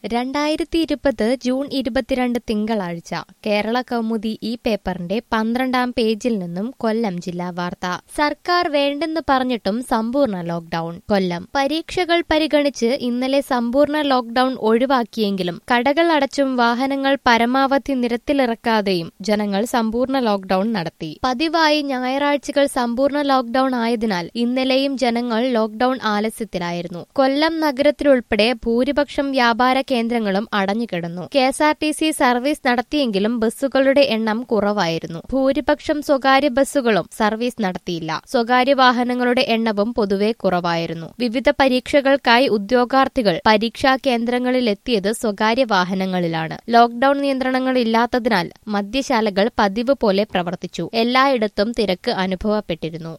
രണ്ടായിരത്തി ഇരുപത് ജൂൺ ഇരുപത്തിരണ്ട് തിങ്കളാഴ്ച കേരള കൗമുദി ഈ പേപ്പറിന്റെ പന്ത്രണ്ടാം പേജിൽ നിന്നും കൊല്ലം ജില്ലാ വാർത്ത സർക്കാർ വേണ്ടെന്ന് പറഞ്ഞിട്ടും സമ്പൂർണ്ണ ലോക്ഡൌൺ കൊല്ലം പരീക്ഷകൾ പരിഗണിച്ച് ഇന്നലെ സമ്പൂർണ്ണ ലോക്ഡൌൺ ഒഴിവാക്കിയെങ്കിലും കടകൾ അടച്ചും വാഹനങ്ങൾ പരമാവധി നിരത്തിലിറക്കാതെയും ജനങ്ങൾ സമ്പൂർണ്ണ ലോക്ഡൌൺ നടത്തി പതിവായി ഞായറാഴ്ചകൾ സമ്പൂർണ്ണ ലോക്ഡൌൺ ആയതിനാൽ ഇന്നലെയും ജനങ്ങൾ ലോക്ഡൌൺ ആലസ്യത്തിലായിരുന്നു കൊല്ലം നഗരത്തിലുൾപ്പെടെ ഭൂരിപക്ഷം വ്യാപാര കേന്ദ്രങ്ങളും അടഞ്ഞുകിടന്നു K S R T C service നടത്തിയെങ്കിലും ബസ്സുകളുടെ എണ്ണം കുറവായിരുന്നു ഭൂരിപക്ഷം സ്വകാര്യ ബസ്സുകളും സർവീസ് നടത്തിയില്ല സ്വകാര്യ വാഹനങ്ങളുടെ എണ്ണവും പൊതുവെ കുറവായിരുന്നു വിവിധ പരീക്ഷകൾക്കായി ഉദ്യോഗാർത്ഥികൾ പരീക്ഷാ കേന്ദ്രങ്ങളിലെത്തിയത് സ്വകാര്യ വാഹനങ്ങളിലാണ് ലോക്ഡൌൺ നിയന്ത്രണങ്ങൾ ഇല്ലാത്തതിനാൽ മദ്യശാലകൾ പതിവ് പോലെ പ്രവർത്തിച്ചു എല്ലായിടത്തും തിരക്ക് അനുഭവപ്പെട്ടിരുന്നു